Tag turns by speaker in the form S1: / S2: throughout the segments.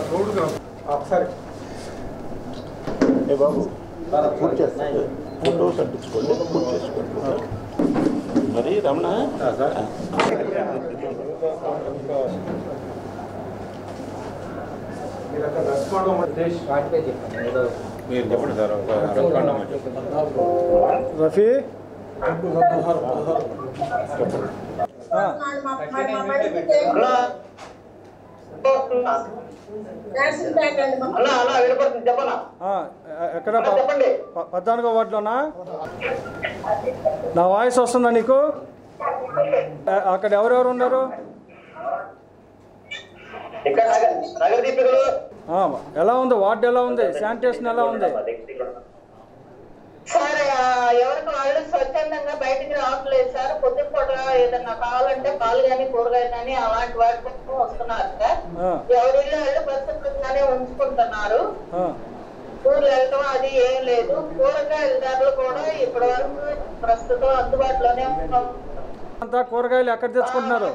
S1: ఒకసారి
S2: ఏ బాబు పూర్తి చేస్తాను ఫోటోస్ అంటించుకోండి పూర్తి చేసుకోండి మరి రమణ
S1: మీరు అక్కడ రెస్పాండ్ ఉద్దేశ్
S3: వాటిపై చెప్పండి ఏదో
S4: మీరు చెప్పండి సార్ ఒక రెస్పాండ్ అవ్వండి.
S5: రఫీ ఆ, ఆ, ఎ- ఎక్కడ ప- ప- పద్నాలుగో వార్డులోనా నా వాయిస్ వస్తుందా నీకు ఎ- అక్కడ ఎవరెవరు ఉన్నారు
S6: ఇక్కడ నగ- నగర దీపికలు
S5: ఆ, ఎలా ఉంది వార్డు ఎలా ఉంది శానిటేషన్ ఎలా ఉంది
S7: సార్ ఆ, ఎవరికి వాళ్ళు స్వచ్ఛందంగా బయటికి రావట్లేదు సార్ పొద్దున పూట ఏదన్నా కావాలంటే పాలు కానీ కూరగాయలు కానీ అలాంటి వాటి కోసం వస్తున్నారు సార్
S5: ఆ,
S7: ఎవరిళ్ళు వాళ్ళు పరిశుభ్రంగానే ఉంచుకుంటున్నారు
S5: ఆ,
S7: ఊర్లు వెళ్ళటం అది ఏం లేదు కూరగాయల ధరలు కూడా ఇప్పటి వరకు ప్రస్తుతం అందుబాటులోనే ఉన్నాం.
S5: అంతా కూరగాయలు ఎక్కడ తెచ్చుకుంటున్నారు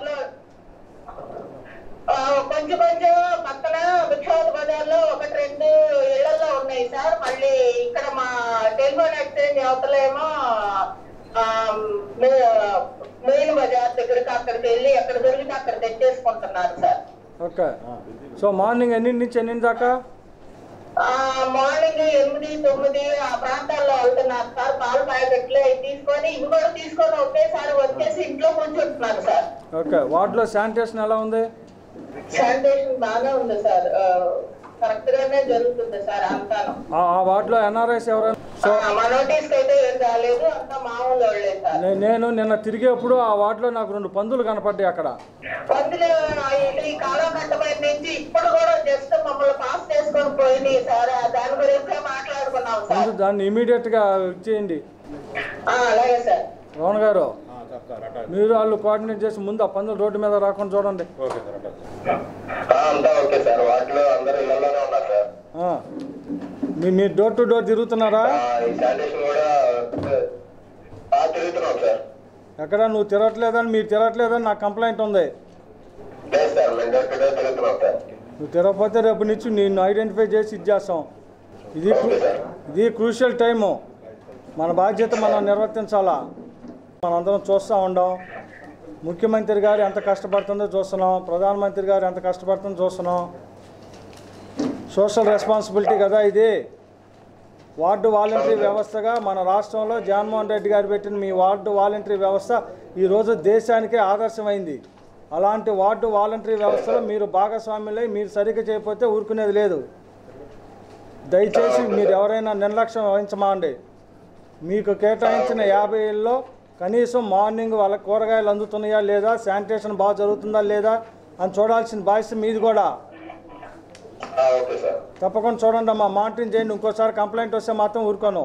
S7: ఆ, కొంచెం కొంచెం పక్కన విక్షోభ బజార్లో ఒకటి రెండు ఇళ్లలో ఉన్నాయి సార్ మళ్ళీ ఇక్కడ మా టెలిఫోన్ ఎక్స్చేంజ్ అవతలేమో ఆ, మే- మెయిన్ బజార్ దగ్గరికి అక్కడికి వెళ్ళి ఎక్కడ దొరికితే అక్కడ తెచ్చేసుకుంటున్నారు సార్
S5: ఓకే సో మార్నింగ్ ఎన్నింటి నుంచి ఎన్నింటి దాకా
S7: ఆ, మార్నింగ్ ఎనిమిది తొమ్మిది ఆ ప్రాంతాల్లో వెళ్తున్నారు సార్ పాలు ప్యాకెట్లు అవి తీసుకొని ఇవి కూడా తీసుకొని ఒకేసారి వచ్చేసి ఇంట్లో కూర్చుంటున్నారు సార్
S5: ఓకే వార్డులో శానిటేషన్ ఎలా ఉంది
S7: శానిటేషన్ బాగా ఉంది సార్ కరెక్ట్ గానే జరుగుతుంది సార్ అంతాను
S5: ఆ ఆ వార్డులో ఎన్ఆర్ఐస్ ఎవరైనా సో
S7: ఆ, మా నోటీస్ అయితే ఏం రాలేదు అంతా మామూలు వాళ్ళే సార్
S5: నే- నేను నిన్న తిరిగేప్పుడు ఆ వార్డులో నాకు రెండు పందులు కనపడ్డాయి అక్కడ
S7: పందులు ఆ, ఇటు ఈ కాలం కట్టమైన నుంచి ఇప్పుడు కూడా జస్ట్ మమ్మల్ని పాస్ చేసుకొని పోయినాయి సార్ ఆ, దాని గురించే మాట్లాడుకున్నాం సార్
S5: ముందు దాన్ని ఇమీడియట్గా ఇచ్చేయండి
S7: ఆ, అలాగే సార్
S5: రోహన్ గారు
S4: ఆ, సార్ సార్ అట్లా
S5: మీరు వాళ్ళు కోఆర్డినేట్ చేసి ముందు ఆ పందులు రోడ్డు మీద రాకుండా చూడండి
S4: ఓకే సార్ అట్లా సార్
S6: ఆ, అంతా ఓకే సార్ వాటిలో అందరూ ఇళ్లలోనే ఉన్నారు సార్
S5: ఆ. మీ మీరు డోర్ టు డోర్ తిరుగుతున్నారా
S6: ఆ, ఈ శానిటేషన్ కూడా ఆ, తిరుగుతున్నాం సార్
S5: ఎక్కడ నువ్వు తిరగట్లేదని మీరు తిరగట్లేదని నాకు కంప్లైంట్ ఉంది
S6: లేదు సార్ మేము డోర్ టు డోర్ తిరుగుతున్నాం సార్
S5: నువ్వు తిరగకపోతే రేపు నుంచి నిన్ను ఐడెంటిఫై చేసి ఇచ్చేస్తాం ఇది క్రూ- ఇది క్రూషియల్ టైము మన బాధ్యత మనం నిర్వర్తించాలా మనందరం చూస్తూ ఉండం ముఖ్యమంత్రి గారు ఎంత కష్టపడుతుందో చూస్తున్నాం ప్రధానమంత్రి గారు ఎంత కష్టపడుతుందో చూస్తున్నాం సోషల్ రెస్పాన్సిబిలిటీ కదా ఇది వార్డు వాలంటరీ వ్యవస్థగా మన రాష్ట్రంలో జగన్మోహన్ రెడ్డి గారు పెట్టిన మీ వార్డు వాలంటరీ వ్యవస్థ ఈరోజు దేశానికే ఆదర్శమైంది అలాంటి వార్డు వాలంటరీ వ్యవస్థలో మీరు భాగస్వాములై మీరు సరిగ్గా చేయకపోతే ఊరుకునేది లేదు దయచేసి మీరు ఎవరైనా నిర్లక్ష్యం వహించమాండి మీకు కేటాయించిన యాభై ఏళ్ళలో కనీసం మార్నింగ్ వాళ్ళ కూరగాయలు అందుతున్నాయా లేదా శానిటేషన్ బాగా జరుగుతుందా లేదా అని చూడాల్సిన బాధ్యత మీది కూడా
S6: ఆ, ఓకే సార్
S5: తప్పకుండా చూడండి అమ్మా మానిటరింగ్ చేయండి ఇంకోసారి కంప్లైంట్ వస్తే మాత్రం ఊరుకోను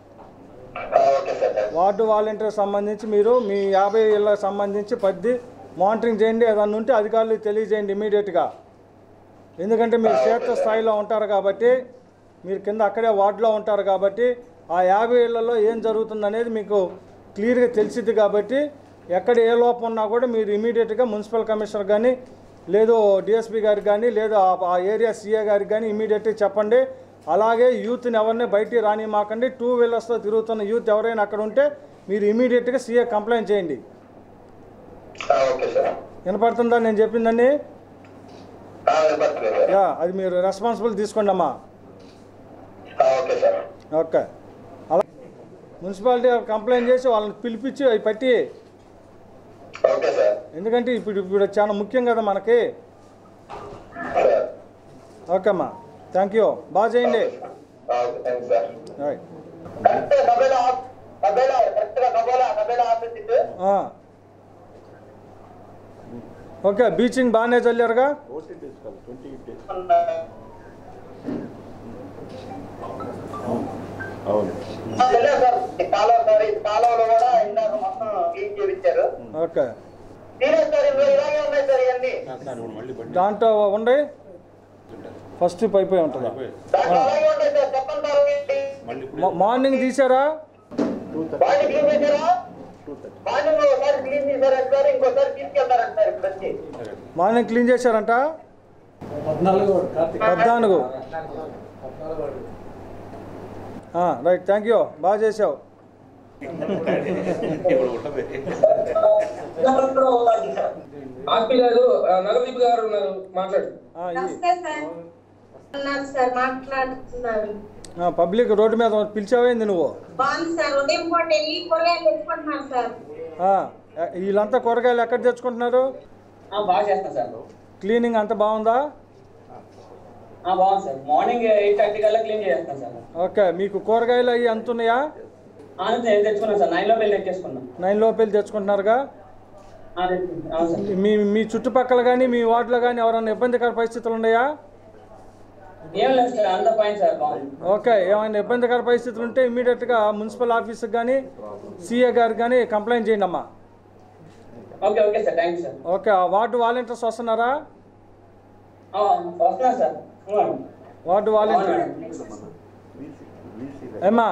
S6: ఆ, okay sir thanks.
S5: Ward volunteer సంబంధించి మీరు మీ యాభై ఏళ్ళకి సంబంధించి పద్ది మానిటరింగ్ చేయండి ఏదన్నా ఉంటే అధికారులకు తెలియజేయండి ఇమీడియట్గా ఎందుకంటే మీరు క్షేత్ర స్థాయిలో ఉంటారు కాబట్టి మీరు కింద అక్కడే వార్డులో ఉంటారు కాబట్టి ఆ యాభై ఏళ్లలో ఏం జరుగుతుందనేది మీకు క్లియర్గా తెలిసిద్ది కాబట్టి ఎక్కడ ఏ లోపం ఉన్నా కూడా మీరు ఇమీడియట్గా మున్సిపల్ కమిషనర్ కానీ లేదు డిఎస్పీ గారికి కానీ లేదు ఆ- ఆ ఏరియా సీఏ గారికి కానీ ఇమీడియట్గా చెప్పండి అలాగే యూత్ని ఎవరిని బయటికి రానిమాకండి టూ వీలర్స్తో తిరుగుతున్న యూత్ ఎవరైనా అక్కడ ఉంటే మీరు ఇమీడియట్గా సీఏ కంప్లైంట్ చేయండి
S6: ఆ, ఓకే సార్
S5: వినపడుతుందా నేను చెప్పిందని
S6: ఆ, వినపడుతుంది సార్
S5: యా అది మీరు రెస్పాన్సిబుల్ తీసుకోండి అమ్మా
S6: ఆ, ఓకే సార్
S5: ఓకే అలా మున్సిపాలిటీ కంప్లైంట్ చేసి వాళ్ళని పిలిపించి అవి పట్టి
S6: ఓకే సార్
S5: ఎందుకంటే ఇప్పుడు ఇప్పుడు చాలా ముఖ్యం కదా మనకి
S6: సార్
S5: ఓకే అమ్మా థ్యాంక్ యూ బాగా చేయండి
S6: ఆ, okay thanks sir
S5: right
S6: correct కబేలా ఆఫ్- కబేలా కరెక్ట్ గా కబోలా కబేలా ఆఫీస్ ఇది
S5: ఆ. ఓకే బీచింగ్ బాగానే చల్లారుగా
S2: ఓటీ డేస్ కాదు ట్వంటీ ఎయిట్ డేస్ అవును
S6: వెళ్ళారు సార్ ఈ కాలువ సార్ ఈ కాలువలో కూడా ఇందాక మొత్తం క్లీన్ చేయించారు
S5: ఓకే
S6: సీరియస్ సార్ ఇవి ఇలాగే ఉన్నాయి సార్ ఇవన్నీ
S4: సార్ సార్ ఇప్పుడు మళ్ళీ బండి
S5: దాంట్లో ఉండి ఫస్ట్ అయిపోయి ఉంటుంది
S6: దాంట్లో అలాగే ఉన్నాయి సార్ చెప్పండి సార్ ఏంటి?
S4: మళ్ళీ ఇప్పుడు
S5: మా- మార్నింగ్ తీసారా
S2: టూ థర్టీ
S6: బాడీ క్లీన్ చేశారా
S2: టూ థర్టీ
S6: మార్నింగ్ ఒకసారి క్లీన్ చేశారంట సార్ ఇంకోసారి తీసుకెళ్తారంట సార్ ఇప్పుడు వచ్చి
S4: సరే
S5: మార్నింగ్ క్లీన్ చేశారంట పద్నాలుగు ఆ, రైట్ థ్యాంక్ యూ బాగా చేసావు
S4: ఇప్పుడు ఉంటుంది
S3: ఆర్పి గారు ఆ, నగదీప్ గారు ఉన్నారు మాట్లాడు
S5: ఆ, ఈ-
S7: నమస్తే సార్ ఉన్నారు సార్ మాట్లాడుతున్నారు
S5: ఆ, పబ్లిక్ రోడ్డు మీద పిలిచావేంది నువ్వు
S7: బాగుంది సార్ ఉదయం పూట వెళ్ళి కూరగాయలు తెచ్చుకుంటున్నారు సార్
S5: ఆ, వీళ్ళంతా కూరగాయలు ఎక్కడ తెచ్చుకుంటున్నారు
S8: బాగా చేస్తాను సార్
S5: క్లీనింగ్ అంత బాగుందా
S8: ఆ, బాగుంది సార్ మార్నింగ్ ఎయిట్ థర్టీ కల్లా క్లీన్ చేస్తాను సార్
S5: ఓకే మీకు కూరగాయలు అవి ఎంత ఉన్నాయా
S8: ఆనంద్ నేను తెచ్చుకున్నాను సార్ నైన్ లో వెళ్ళి ఎక్కేసుకున్నాను
S5: నైన్ లోపల తెచ్చుకుంటున్నారుగా
S8: ఆ, తెచ్చుకున్నాను. అవును సార్
S5: మీ మీ చుట్టుపక్కల కానీ మీ వార్డులో కానీ ఎవరైనా ఇబ్బందికర పరిస్థితులు ఉన్నాయా
S8: ఏం లేదు సార్ అంత ఫైన్ సార్ బాగుంది
S5: ఓకే ఏమైనా ఇబ్బందికర పరిస్థితులు ఉంటే ఇమీడియట్గా మున్సిపల్ ఆఫీస్కి కానీ సీఏ గారికి కానీ కంప్లైంట్ చేయండి అమ్మా
S8: okay okay sir thank you sir
S5: okay ఆ వార్డు వాలంటీర్స్ వస్తున్నారా
S8: ఆ, వస్తున్నా సార్ అవును.
S5: వార్డు వాలంటీర్ ఏమ్మా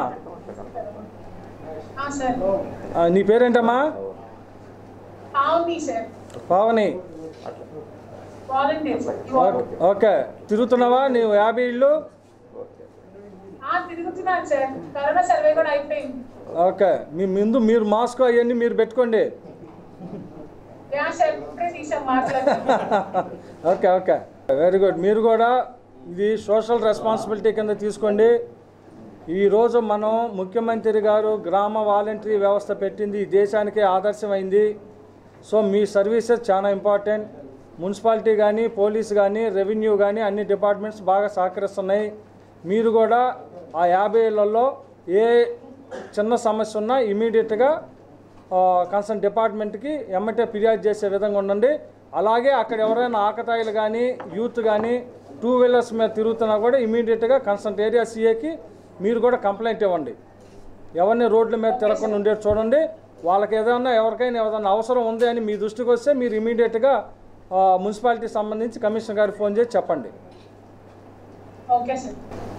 S7: సార్
S5: ఆ, నీ పేరేంటమ్మా
S7: అవును సార్
S5: పావని
S7: వాలంటీర్
S5: ఓ- ఓకే తిరుగుతున్నావా నీవు యాభై ఇళ్ళు
S7: తిరుగుతున్నాను సార్ కరోనా సర్వే కూడా అయిపోయింది
S5: ఓకే మీ ముందు మీరు మాస్క్ అవన్నీ మీరు పెట్టుకోండి
S7: యా సార్ ఇప్పుడే తీసాం మాట్లాడుతున్నాం
S5: ఓకే ఓకే వెరీ గుడ్ మీరు కూడా ఇది సోషల్ రెస్పాన్సిబిలిటీ కింద తీసుకోండి ఈరోజు మనం ముఖ్యమంత్రి గారు గ్రామ వాలంటరీ వ్యవస్థ పెట్టింది ఈ దేశానికే ఆదర్శమైంది సో మీ సర్వీసెస్ చాలా ఇంపార్టెంట్ మున్సిపాలిటీ కానీ పోలీస్ కానీ రెవెన్యూ కానీ అన్ని డిపార్ట్మెంట్స్ బాగా సహకరిస్తున్నాయి మీరు కూడా ఆ యాభై ఏళ్లలో ఏ చిన్న సమస్య ఉన్నా ఇమీడియట్గా కన్సర్న్ డిపార్ట్మెంట్కి ఎమ్మటే ఫిర్యాదు చేసే విధంగా ఉండండి అలాగే అక్కడ ఎవరైనా ఆకతాయిలు కానీ యూత్ కానీ టూ వీలర్స్ మీద తిరుగుతున్నా కూడా ఇమీడియట్గా కన్సర్న్ ఏరియా సీఏకి మీరు కూడా కంప్లైంట్ ఇవ్వండి ఎవరిని రోడ్ల మీద తిరగకుండా ఉండేది చూడండి వాళ్ళకి ఏదైనా ఎవరికైనా ఏదైనా అవసరం ఉంది అని మీ దృష్టికి వస్తే మీరు ఇమీడియట్గా మున్సిపాలిటీ సంబంధించి కమిషనర్ గారికి ఫోన్ చేసి చెప్పండి
S7: ఓకే సార్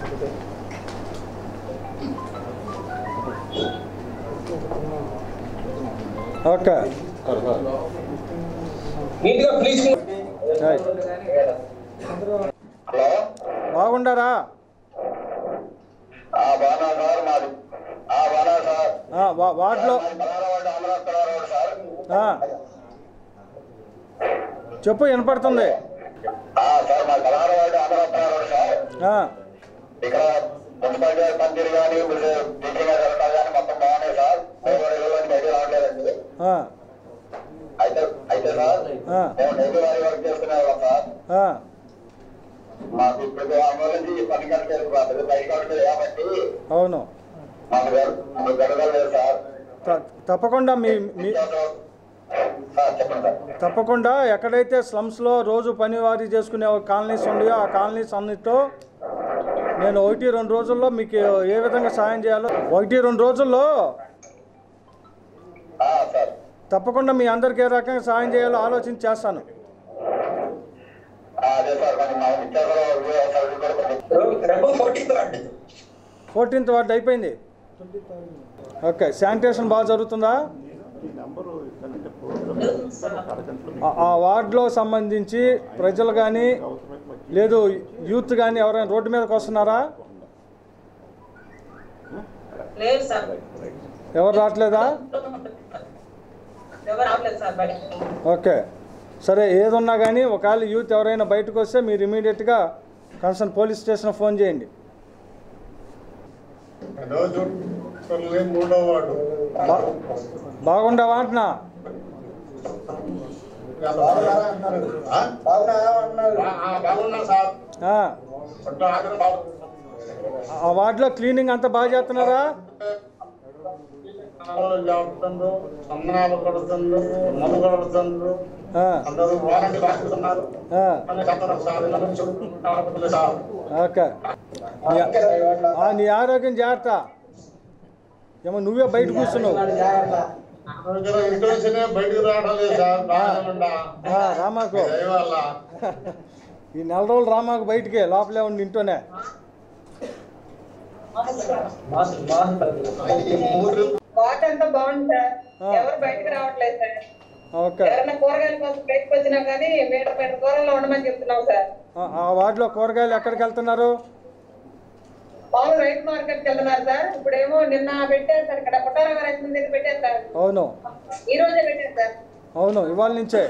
S5: ఓకే
S3: నీట్ గా ప్లీజ్
S5: రైట్
S6: హలో
S5: బాగుండారా
S6: ఆ బానా సార్ మాది ఆ బానా సార్
S5: ఆ, వా- వార్డులో
S6: మాది బలారావాడ అమరావతి రోడ్ సార్
S5: ఆ. చెప్పు వినపడుతుంది
S6: ఆ సార్ మాది బలారావాడ అమరావతి రోడ్ సార్
S5: ఆ,
S6: ఇక్కడ మున్సిపాలిటీ పనితీరు కానీ టీచింగ్ జరగడం కానీ మొత్తం బాగున్నాయి సార్ మేము ఇళ్ళలోకి బయట రావట్లేదండి
S5: ఆ,
S6: అయితే అయితే సార్
S5: ఆ.
S6: మేము డైలీ వారి వర్క్ చేసుకునే వాళ్ళం సార్
S5: ఆ.
S6: మాకు ఇప్పుడు అమలు నుంచి పని కట్టలేదు బయట కట్టలేదు కాబట్టి
S5: అవును
S6: మాకు గడు- మాకు గడుదల లేదు సార్
S5: త- తప్పకుండా మీ మీ
S6: సార్ చెప్పండి సార్
S5: తప్పకుండా ఎక్కడైతే స్లమ్స్లో రోజు పనివారీ చేసుకునే కాలనీస్ ఉన్నాయో ఆ కాలనీస్ అన్నిటితో నేను ఒకటి రెండు రోజుల్లో మీకు ఏ విధంగా సాయం చేయాలో ఒకటి రెండు రోజుల్లో
S6: ఆ, సార్
S5: తప్పకుండా మీ అందరికీ ఏ రకంగా సాయం చేయాలో ఆలోచించి చేస్తాను
S6: ఆ, అదే సార్ మరి మా నిత్యావసర సరుకులు కూడా కొంచెం
S3: రేపు ఫోర్టీన్త్ రండి
S5: ఫోర్టీన్త్ వార్డు అయిపోయింది ఓకే శానిటేషన్ బాగా జరుగుతుందా
S2: ఈ నెంబరు ఎందుకంటే ప్రోగ్రామ్ అరగంటలో
S5: ఆ- ఆ వార్డులో సంబంధించి ప్రజలు కానీ
S2: అవసరమైతే మాకు
S5: లేదు యూత్ కానీ ఎవరైనా రోడ్డు మీదకి వస్తున్నారా
S7: లేదు సార్
S5: ఎవరు రావట్లేదా
S7: ఎవరు రావట్లేదు సార్ బయట
S5: ఓకే సరే ఏదున్నా కానీ ఒకవేళ యూత్ ఎవరైనా బయటకు వస్తే మీరు ఇమీడియట్గా కన్సర్న్ పోలీస్ స్టేషన్ ఫోన్ చేయండి
S1: రోజు మూడో వాడు
S5: బా- బాగుండవా అంటున్నా
S1: బాగున్నా సార్
S5: ఆ,
S1: కొంచెం ఆగ్రహం బాగు-
S5: ఆ వార్డులో క్లీనింగ్ అంతా బాగా చేస్తున్నారా
S1: స్నానాలు చేస్తుండ్రు సన్నాలు కొడుతుండ్రు నన్ను కొడుతుండ్రు
S5: ఆ,
S1: అందరూ వారంటీ రాస్తున్నారు
S5: ఆ,
S1: అని చెప్తున్నారు సార్ ఇలా నుంచి చెప్తున్నారు సార్
S5: ఓకే నీ- ఆ, నీ ఆరోగ్యం జాగ్రత్త ఏమో నువ్వే బయట కూర్చున్నావు
S1: ఇక్కడ ఇంటి నుంచినే బయటికి రావడం లేదు సార్ బాగా
S5: ఆ, రామాకు
S1: దయవల్ల
S5: ఈ నెల రోజులు రామాకు బయటికే లోపలే ఉండి ఇంట్లోనే
S7: వాటర్ అంతా బాగుంది సార్
S5: ఆ.
S7: ఎవరు బయటకు రావట్లేదు సార్
S5: ఓకే
S7: ఎవరైనా కూరగాయల కోసం బయటకు వచ్చినా కానీ మీటర్ మీటర్ దూరంలో ఉండమని చెప్తున్నాం సార్
S5: ఆ, ఆ వార్డులో కూరగాయలు ఎక్కడికి వెళ్తున్నారు
S7: పాలు రైతు మార్కెట్ వెళ్తున్నారు సార్ ఇప్పుడేమో నిన్న పెట్టారు సార్ ఇక్కడ పుట్టారావు రైతు దగ్గర పెట్టారు సార్
S5: అవును
S7: ఈ రోజే పెట్టారు సార్
S5: అవును ఇవాళ నుంచే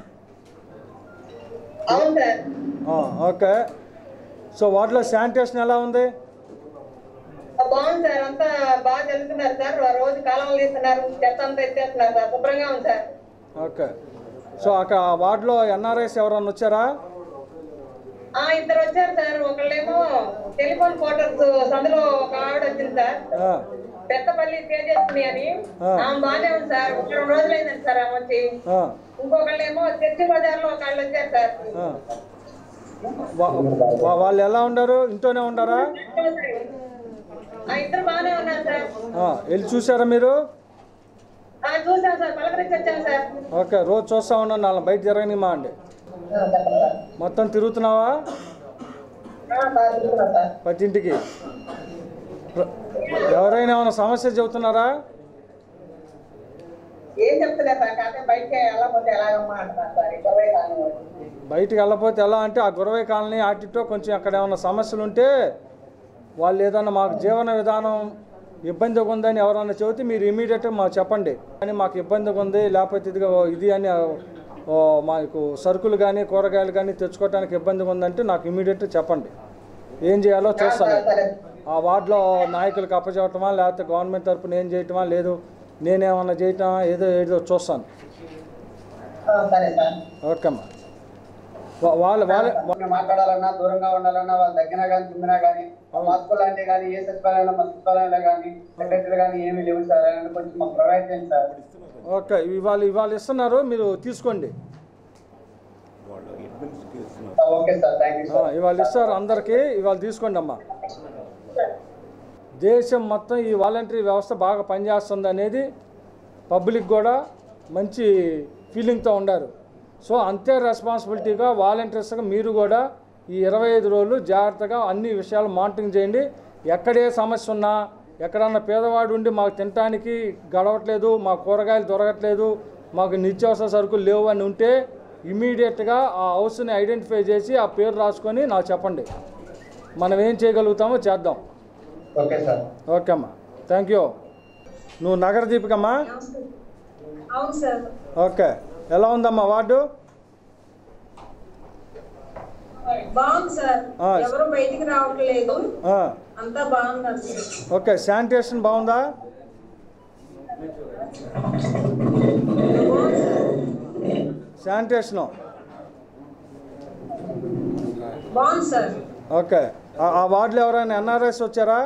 S7: అవును సార్
S5: ఆ, ఓకే సో వాటిలో శానిటేషన్ ఎలా ఉంది
S7: బాగుంది సార్ అంతా బాగా జరుగుతున్నారు సార్ రోజు కాలువలు తీస్తున్నారు చెత్త అంతా ఎత్తేస్తున్నారు సార్ శుభ్రంగా ఉంది సార్
S5: ఓకే సో అక్కడ ఆ వార్డులో ఎన్ఆర్ఐస్ ఎవరన్నా వచ్చారా
S7: ఆ ఇద్దరు వచ్చారు సార్ ఒకళ్ళేమో టెలిఫోన్ కోటర్స్ సందులో ఒక ఆవిడ వచ్చింది సార్
S5: ఆ,
S7: పెద్దపల్లి తేజస్విని అని
S5: ఆ.
S7: ఆమె బాగానే ఉంది సార్ ఒక రెండు రోజులు అయిందండి సార్ ఆమె వచ్చి
S5: ఆ,
S7: ఇంకొకళ్ళేమో చర్చి బజార్ లో ఒకళ్ళు వచ్చారు సార్
S5: ఆ. వా- వా- వాళ్ళు ఎలా ఉండారు ఇంట్లోనే ఉండారా
S7: ఆ ఇద్దరు బాగానే ఉన్నారు సార్
S5: ఆ, వెళ్ళి చూసారా మీరు
S7: ఆ చూసాం సార్ పలకరించి వచ్చాం సార్
S5: ఓకే రోజు చూస్తా ఉన్నాను వాళ్ళని బయట తిరగని మా అండి
S7: ఆ, చెప్పండి సార్
S5: మొత్తం తిరుగుతున్నావా
S7: ఆ, సార్ చూస్తున్నాం సార్
S5: ప్రతి ఇంటికి ప్ర- ఎవరైనా ఏమైనా సమస్య చెబుతున్నారా
S7: ఏం చెప్తలేదు సార్ కాకపోతే బయటకి వెళ్ళకపోతే ఎలాగమ్మా అంటున్నారు సార్ ఇరవై కాలం వాళ్ళు.
S5: బయటికి వెళ్ళకపోతే ఎలా అంటే ఆ గురవై కాలనీ ఆటితో కొంచెం అక్కడ ఏమైనా సమస్యలు ఉంటే వాళ్ళు ఏదన్నా మాకు జీవన విధానం ఇబ్బందిగా ఉందని ఎవరన్నా చెబితే మీరు ఇమీడియట్గా మాకు చెప్పండి కానీ మాకు ఇబ్బందిగా ఉంది లేకపోతే ఇదిగో ఇది అని ఓ, మాకు సరుకులు కానీ కూరగాయలు కానీ తెచ్చుకోవడానికి ఇబ్బందిగా ఉందంటే నాకు ఇమీడియట్గా చెప్పండి ఏం చేయాలో చూస్తాను
S7: సరే
S5: ఆ వార్డులో నాయకులకు అప్పచెప్పటమా లేకపోతే గవర్నమెంట్ తరపున ఏం చేయటమా లేదు నేనేమన్నా చేయటమా ఏదో ఏదో చూస్తాను
S7: ఆ, సరే సార్
S5: ఓకే అమ్మా వా- వాళ్ళ వాళ్ళ
S8: మనం మాట్లాడాలన్నా దూరంగా ఉండాలన్నా వాళ్ళు తగ్గినా కానీ తుమ్మినా కానీ మాస్కులు అంటే కానీ ఏ సచివాలయంలో మా సచివాలయంలో కానీ సెక్రటరీ కానీ ఏమీ లేవు సార్ అని కొంచెం మాకు ప్రొవైడ్ చేయండి సార్
S5: ఓకే ఇవాళ ఇవాళ ఇస్తున్నారు మీరు తీసుకోండి
S4: వాళ్ళు అడ్మిన్స్కి ఇస్తున్నారు
S8: ఆ, ఓకే సార్ థ్యాంక్ యూ
S5: ఆ,
S8: సార్
S5: ఇవాళ ఇస్తారు అందరికీ ఇవాళ తీసుకోండి అమ్మా దేశం మొత్తం ఈ వాలంటరీ వ్యవస్థ బాగా పనిచేస్తుంది అనేది పబ్లిక్ కూడా మంచి ఫీలింగ్తో ఉండారు సో అంతే రెస్పాన్సిబిలిటీగా వాలంటీర్స్గా మీరు కూడా ఈ ఇరవై ఐదు రోజులు జాగ్రత్తగా అన్ని విషయాలు మానిటరింగ్ చేయండి ఎక్కడే సమస్య ఉన్నా ఎక్కడన్నా పేదవాడు ఉండి మాకు తినడానికి గడవట్లేదు మా కూరగాయలు దొరకట్లేదు మాకు నిత్యావసర సరుకులు లేవు అని ఉంటే ఇమీడియట్గా ఆ హౌస్ని ఐడెంటిఫై చేసి ఆ పేరు రాసుకొని నాకు చెప్పండి మనం ఏం చేయగలుగుతామో చేద్దాం
S8: ఓకే సార్
S5: ఓకే అమ్మా థ్యాంక్ యూ నువ్వు నగర దీపికమ్మా
S7: అవును సార్
S5: ఓకే ఎలా ఉందమ్మా వార్డు
S7: బాగుంది సార్
S5: ఆ.
S7: ఎవరు బయటికి రావట్లేదు
S5: ఆ,
S7: అంతా బాగున్నారు సార్
S5: ఓకే శానిటేషన్ బాగుందా శానిటేషను
S7: బాగుంది సార్
S5: ఓకే ఆ ఆ వార్డులో ఎవరైనా ఎన్ఆర్ఎస్ వచ్చారా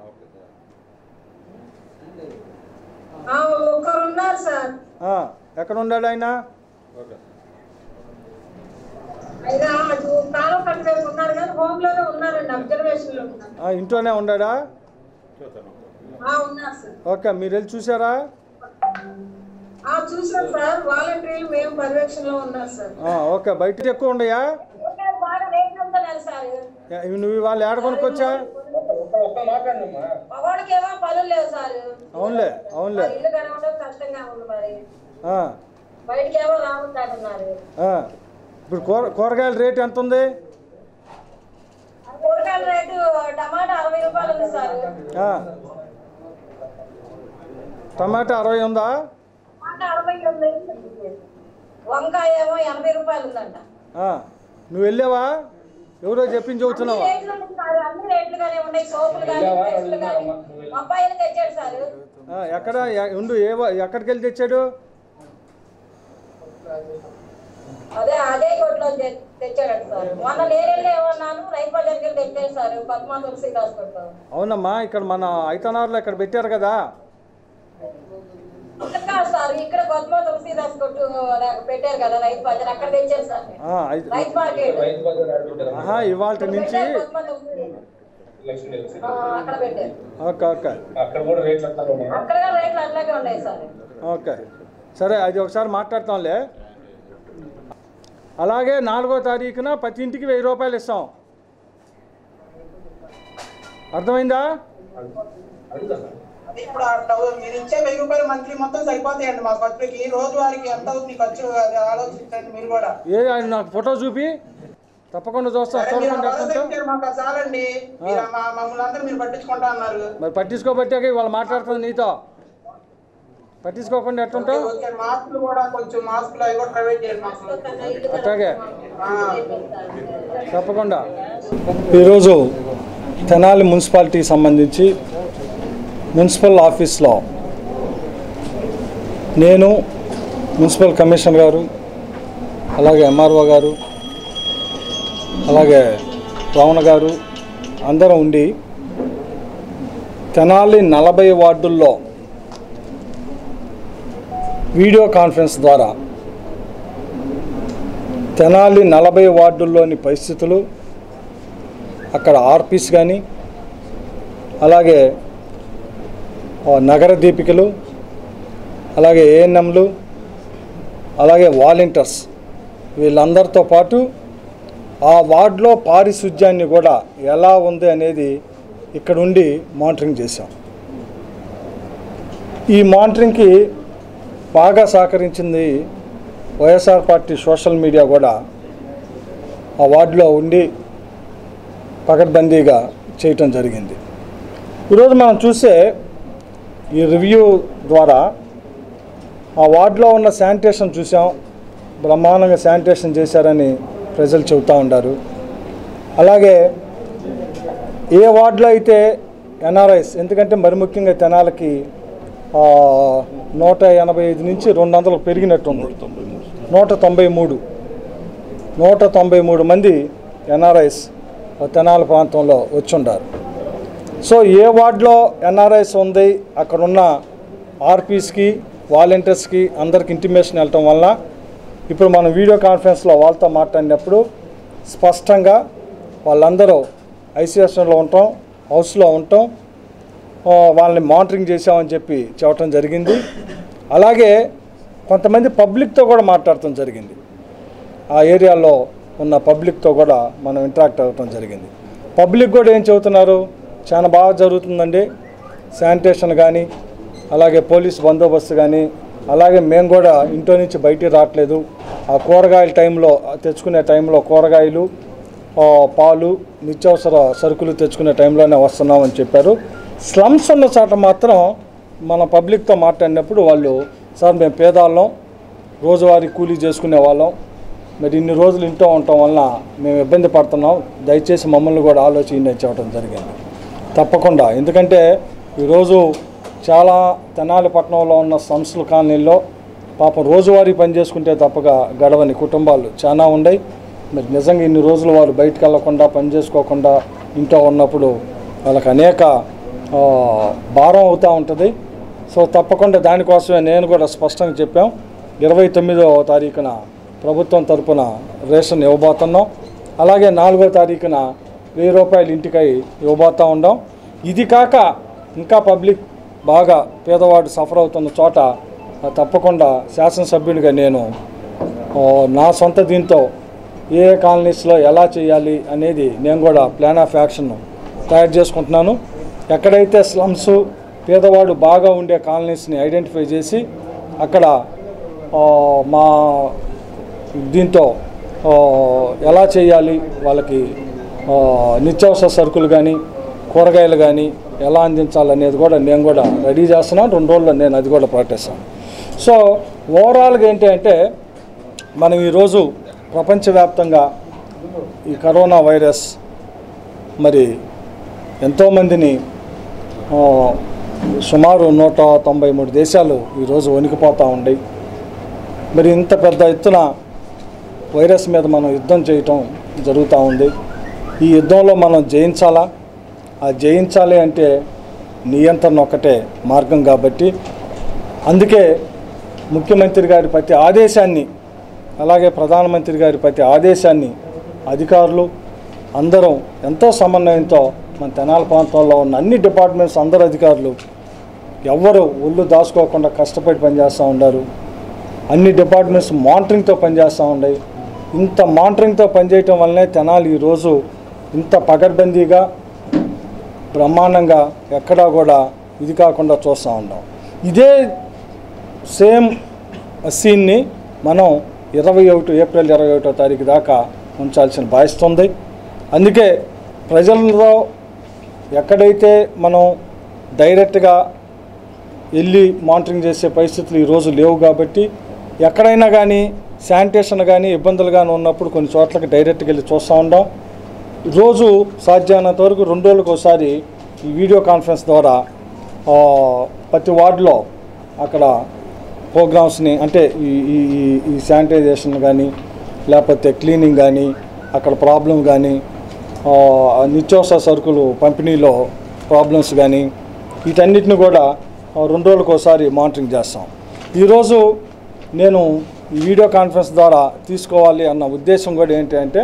S7: ఆ, ఒకరు ఉన్నారు సార్
S5: ఆ, ఎక్కడ ఉన్నాడు ఆయన
S4: ఓకే
S7: అయినా అటు కాలం కట్ట వైపు ఉన్నారు కానీ హోమ్ లోనే ఉన్నారండి అబ్జర్వేషన్ లో ఉన్నారు
S5: ఆ, ఇంట్లోనే ఉన్నాడా
S4: చూస్తాను
S7: ఆ, ఉన్నారు సార్
S5: ఓకే మీరు వెళ్ళి చూసారా
S7: ఆ చూసాం సార్ వాలంటీర్లు మేము పర్యవేక్షణలో ఉన్నారు సార్
S5: ఆ, ఓకే బయట ఎక్కువ ఉండయా
S7: బాగా రేట్లు ఉంటున్నారు సార్
S5: ఏ, నువ్వు ఇవాళ ఏడ కొనుక్కొచ్చా
S3: ఒక్క ఒక్క మాట్లాడమ్మా
S7: మగవాడికి ఏమో పనులు లేవు సార్
S5: అవునులే అవునులే
S7: ఇల్లు కనవడం కష్టంగా ఉంది మరి
S5: ఆ,
S7: బయటికి ఏమో రావద్దంటున్నారు
S5: ఆ. ఇప్పుడు కూర కూరగాయల రేట్ ఎంత ఉంది
S7: కూరగాయల రేటు టమాటా అరవై రూపాయలు ఉంది సార్
S5: ఆ. టమాటా అరవై ఉందా
S7: టమాటా అరవై ఉంది వంకాయ ఏమో ఎనభై రూపాయలు ఉందంట
S5: ఆ. నువ్వు వెళ్ళావా ఎవరో చెప్పింది
S7: అన్ని
S5: చెబుతున్నావా
S7: రేట్లు ఉన్నాయి సార్ అన్ని రేట్లుగానే ఉన్నాయి సోపులు కానీ
S3: వెళ్ళావా?
S7: పేస్టులు కానీ
S3: వెళ్ళావా? నువ్వు
S7: అబ్బాయిలు తెచ్చాడు సార్
S5: ఆ, ఎక్కడ ఎ- ఉండు ఏ వా- ఎక్కడికి వెళ్ళి తెచ్చాడు
S7: అదే అదే కొట్లో తె- తెచ్చాడట సార్ మొన్న నేను వెళ్ళి ఏమన్నాను రైతు బజార్కి వెళ్ళి తెచ్చాడు సార్ పద్మా తులసి హాస్పిటల్
S5: అవునమ్మా ఇక్కడ మన ఐతనారులో ఇక్కడ పెట్టారు కదా
S7: ఇక్కడ కాదు సార్ ఇక్కడ పద్మా తులసి దాస్ కొట్టు పెట్టారు కదా రైతు బజార్ అక్కడ తెచ్చారు సార్
S5: ఆ, ఐ-
S7: రైతు మార్కెట్
S3: రైతు బజార్ ఆడ పెట్టారు
S5: ఆహా ఇవాళ నుంచి
S7: పెట్టారు పద్మా తులసి
S3: లక్ష్మీ తెలిసి
S7: ఆ, అక్కడ పెట్టారు
S5: ఓకే ఓకే
S3: అక్కడ కూడా రేట్లు అట్లా ఉన్నాయి
S7: అక్కడ కూడా రేట్లు అట్లాగే ఉన్నాయి సార్
S5: ఓకే సరే అది ఒకసారి మాట్లాడతాంలే అలాగే నాలుగో తారీఖున ప్రతి ఇంటికి వెయ్యి రూపాయలు ఇస్తాం అర్థమైందా
S9: అదే ఇప్పుడు ఆ టౌ- మీరు ఇచ్చే వెయ్యి రూపాయలు మంత్లీ మొత్తం సరిపోతాయండి మా ఖర్చుకి రోజు వారికి ఎంత అవుతుంది ఖర్చు అది ఆలోచించండి మీరు కూడా
S5: ఏ ఆయన నాకు ఫోటో చూపి తప్పకుండా చూస్తాం
S9: సరే, మీరు
S5: చూడకుండా
S9: భరోసా
S5: ఎట్టుంటాం
S9: ఇచ్చారు మాకు అది చాలండి మీరు మా- మమ్మల్ని అందరూ మీరు పట్టించుకుంటా అన్నారు
S5: మరి పట్టించుకోబట్టాక వాళ్ళు మాట్లాడుతుంది నీతో పట్టించుకోకుండా ఎట్టుంటావు
S9: ఓకే మాస్కులు కూడా కొంచెం మాస్కులు అవి కూడా ప్రొవైడ్ చేయండి మాకు
S5: అట్లాగే
S9: ఆ.
S5: తప్పకుండా ఈరోజు తెనాలి మున్సిపాలిటీకి సంబంధించి మున్సిపల్ ఆఫీస్లో నేను మున్సిపల్ కమిషనర్ గారు అలాగే ఎంఆర్ఓ గారు అలాగే రమణ గారు అందరం ఉండి తెనాలి నలభై వార్డుల్లో వీడియో కాన్ఫరెన్స్ ద్వారా తెనాలి నలభై వార్డుల్లోని పరిస్థితులు అక్కడ ఆర్పీస్ కానీ అలాగే ఆ, నగర దీపికలు అలాగే ఏఎన్ఎంలు అలాగే వాలంటీర్స్ వీళ్ళందరితో పాటు ఆ వార్డులో పారిశుధ్యాన్ని కూడా ఎలా ఉంది అనేది ఇక్కడ ఉండి మానిటరింగ్ చేశాం ఈ మానిటరింగ్కి బాగా సహకరించింది వైఎస్ఆర్ పార్టీ సోషల్ మీడియా కూడా ఆ వార్డులో ఉండి పకడ్బందీగా చేయటం జరిగింది ఈరోజు మనం చూసే ఈ రివ్యూ ద్వారా ఆ వార్డులో ఉన్న శానిటేషన్ చూసాం బ్రహ్మాండంగా శానిటేషన్ చేశారని ప్రజలు చెబుతూ ఉండారు అలాగే ఏ వార్డులో అయితే ఎన్ఆర్ఐస్ ఎందుకంటే మరి ముఖ్యంగా తెనాలకి ఆ, నూట ఎనభై ఐదు నుంచి రెండు వందలకు పెరిగినట్టుంది నూట తొంభై మూడు నూట తొంభై మూడు మంది ఎన్ఆర్ఐస్ తెనాలి ప్రాంతంలో వచ్చుండారు సో ఏ వార్డులో ఎన్ఆర్ఐస్ ఉంది అక్కడున్న ఆర్పీస్కి వాలంటీర్స్కి అందరికి ఇంటిమేషన్ వెళ్ళటం వల్ల ఇప్పుడు మనం వీడియో కాన్ఫరెన్స్లో వాళ్ళతో మాట్లాడినప్పుడు స్పష్టంగా వాళ్ళందరూ ఐసీఎస్లో ఉంటాం హౌస్లో ఉంటాం ఆ, వాళ్ళని మానిటరింగ్ చేసామని చెప్పి చెప్పడం జరిగింది అలాగే కొంతమంది పబ్లిక్తో కూడా మాట్లాడటం జరిగింది ఆ ఏరియాలో ఉన్న పబ్లిక్తో కూడా మనం ఇంటరాక్ట్ అవ్వటం జరిగింది పబ్లిక్ కూడా ఏం చెబుతున్నారు చాలా బాగా జరుగుతుందండి శానిటేషన్ కానీ అలాగే పోలీస్ బందోబస్తు కానీ అలాగే మేము కూడా ఇంట్లో నుంచి బయటికి రావట్లేదు ఆ కూరగాయల టైంలో తెచ్చుకునే టైంలో కూరగాయలు ఆ, పాలు నిత్యావసర సరుకులు తెచ్చుకునే టైంలోనే వస్తున్నామని చెప్పారు స్లమ్స్ ఉన్న చోట మాత్రం మన పబ్లిక్తో మాట్లాడినప్పుడు వాళ్ళు సార్ మేము పేదాళ్ళం రోజువారీ కూలీ చేసుకునే వాళ్ళం మరి ఇన్ని రోజులు ఇంట్లో ఉండటం వలన మేము ఇబ్బంది పడుతున్నాం దయచేసి మమ్మల్ని కూడా ఆలోచించి అని చెప్పడం జరిగింది తప్పకుండా ఎందుకంటే ఈరోజు చాలా తెనాలి పట్టణంలో ఉన్న సంస్థల కాలనీల్లో పాపం రోజువారీ పని చేసుకుంటే తప్పగా గడవని కుటుంబాలు చాలా ఉన్నాయి మరి నిజంగా ఇన్ని రోజులు వారు బయటకు వెళ్లకుండా పని చేసుకోకుండా ఇంట్లో ఉన్నప్పుడు వాళ్ళకి అనేక ఆ, భారం అవుతూ ఉంటుంది సో తప్పకుండా దానికోసమే నేను కూడా స్పష్టంగా చెప్పాం ఇరవై తొమ్మిదవ తారీఖున ప్రభుత్వం తరపున రేషన్ ఇవ్వబోతున్నాం అలాగే నాలుగో తారీఖున వెయ్యి రూపాయలు ఇంటికై ఇవ్వబోతూ ఉన్నాం ఇది కాక ఇంకా పబ్లిక్ బాగా పేదవాడు సఫర్ అవుతున్న చోట ఆ, తప్పకుండా శాసనసభ్యునిగా నేను ఆ, నా సొంత దీంతో ఏ ఏ కాలనీస్లో ఎలా చేయాలి అనేది నేను కూడా ప్లాన్ ఆఫ్ యాక్షన్ తయారు చేసుకుంటున్నాను ఎక్కడైతే స్లమ్స్ పేదవాడు బాగా ఉండే కాలనీస్ని ఐడెంటిఫై చేసి అక్కడ ఆ, మా దీంతో ఆ, ఎలా చేయాలి వాళ్ళకి ఆ, నిత్యావసర సరుకులు కానీ కూరగాయలు కానీ ఎలా అందించాలనేది కూడా నేను కూడా రెడీ చేస్తున్నాను రెండు రోజుల్లో నేను అది కూడా ప్రకటిస్తాను సో ఓవరాల్గా ఏంటి అంటే మనం ఈరోజు ప్రపంచవ్యాప్తంగా ఈ కరోనా వైరస్ మరి ఎంతోమందిని ఆ, సుమారు నూట తొంభై మూడు దేశాలు ఈరోజు వణికిపోతూ ఉన్నాయి మరి ఇంత పెద్ద ఎత్తున వైరస్ మీద మనం యుద్ధం చేయటం జరుగుతూ ఉంది ఈ యుద్ధంలో మనం జయించాలా ఆ జయించాలి అంటే నియంత్రణ ఒక్కటే మార్గం కాబట్టి అందుకే ముఖ్యమంత్రి గారి ప్రతి ఆదేశాన్ని అలాగే ప్రధానమంత్రి గారి ప్రతి ఆదేశాన్ని అధికారులు అందరం ఎంతో సమన్వయంతో మన తెనాల ప్రాంతంలో ఉన్న అన్ని డిపార్ట్మెంట్స్ అందరు అధికారులు ఎవ్వరు ఒళ్ళు దాచుకోకుండా కష్టపడి పనిచేస్తూ ఉన్నారు అన్ని డిపార్ట్మెంట్స్ మానిటరింగ్తో పనిచేస్తూ ఉన్నాయి ఇంత మానిటరింగ్తో పనిచేయటం వల్లనే తెనాలి ఈరోజు ఇంత పకడ్బందీగా బ్రహ్మాండంగా ఎక్కడా కూడా ఇది కాకుండా చూస్తూ ఉన్నాం ఇదే సేమ్ సీన్ని మనం ఇరవై ఒకటి ఏప్రిల్ ఇరవై ఒకటో తారీఖు దాకా ఉంచాల్సిన బాధ్యత ఉంది అందుకే ప్రజల్లో ఎక్కడైతే మనం డైరెక్ట్గా వెళ్ళి మానిటరింగ్ చేసే పరిస్థితులు ఈరోజు లేవు కాబట్టి ఎక్కడైనా కానీ శానిటేషన్ కానీ ఇబ్బందులు కానీ ఉన్నప్పుడు కొన్ని చోట్లకి డైరెక్ట్గా వెళ్ళి చూస్తూ ఉంటాం రోజు సాధ్యమైనంత వరకు రెండు రోజులకు ఒకసారి ఈ వీడియో కాన్ఫరెన్స్ ద్వారా ఆ, ప్రతి వార్డులో అక్కడ ప్రోగ్రామ్స్ని అంటే ఈ ఈ ఈ- ఈ శానిటైజేషన్ కానీ లేకపోతే క్లీనింగ్ కానీ అక్కడ ప్రాబ్లం కానీ ఆ, నిత్యావసర సరుకులు పంపిణీలో ప్రాబ్లమ్స్ కానీ వీటన్నిటిని కూడా ఆ, రెండు రోజులకు ఒకసారి మానిటరింగ్ చేస్తాం ఈరోజు నేను ఈ వీడియో కాన్ఫరెన్స్ ద్వారా తీసుకోవాలి అన్న ఉద్దేశం కూడా ఏంటి అంటే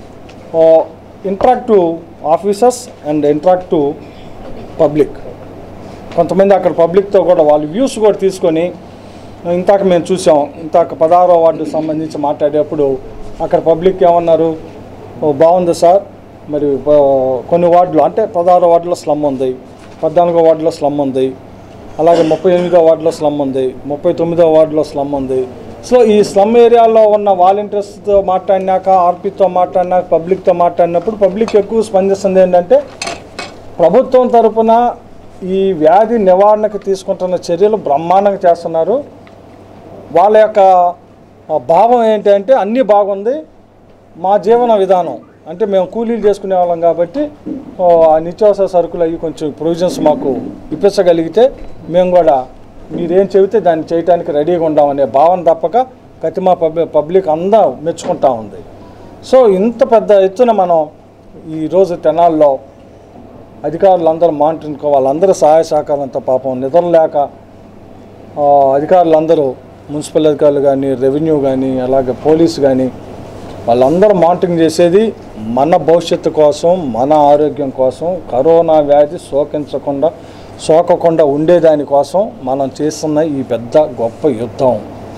S5: interactive officers and interactive public కొంతమంది అక్కడ పబ్లిక్తో కూడా వాళ్ళ వ్యూస్ కూడా తీసుకొని ఇంతాక మేము చూసాం ఇంతాక పదహారో వార్డు సంబంధించి మాట్లాడేటప్పుడు అక్కడ పబ్లిక్ ఏమన్నారు "ఓ, బాగుంది సార్ మరి ఆ, కొన్ని వార్డులు అంటే పదహారో వార్డులో స్లమ్ ఉంది పద్నాలుగో వార్డులో స్లమ్ ఉంది అలాగే ముప్పై ఎనిమిదో వార్డులో స్లమ్ ఉంది ముప్పై తొమ్మిదో వార్డులో స్లమ్ ఉంది సో ఈ స్లమ్ ఏరియాలో ఉన్న వాలంటీర్స్తో మాట్లాడినాక ఆర్పీతో మాట్లాడినాక పబ్లిక్తో మాట్లాడినప్పుడు పబ్లిక్ ఎక్కువ స్పందిస్తుంది ఏంటంటే ప్రభుత్వం తరపున ఈ వ్యాధి నివారణకు తీసుకుంటున్న చర్యలు బ్రహ్మాండంగా చేస్తున్నారు వాళ్ళ యొక్క ఆ, భావం ఏంటంటే అన్నీ బాగుంది మా జీవన విధానం అంటే మేము కూలీలు చేసుకునే వాళ్ళం కాబట్టి ఆ, ఆ నిత్యావసర సరుకులు అవి కొంచెం ప్రొవిజన్స్ మాకు ఇప్పించగలిగితే మేము కూడా మీరేం చెబితే దాన్ని చేయడానికి రెడీగా ఉండామనే భావన తప్పక కతిమా పబ్లిక్ పబ్లిక్ అంతా మెచ్చుకుంటా ఉంది సో ఇంత పెద్ద ఎత్తున మనం ఈరోజు తెనాల్లో అధికారులు అందరూ మానిటరింగ్ వాళ్ళందరూ సహాయ సహకారంతో పాపం నిద్రలేక ఆ, అధికారులందరూ మున్సిపల్ అధికారులు కానీ రెవెన్యూ కానీ అలాగే పోలీసు కానీ వాళ్ళందరూ మానిటరింగ్ చేసేది మన భవిష్యత్తు కోసం మన ఆరోగ్యం కోసం కరోనా వ్యాధి సోకించకుండా సోకకుండా ఉండేదాని కోసం మనం చేస్తున్న ఈ పెద్ద గొప్ప యుద్ధం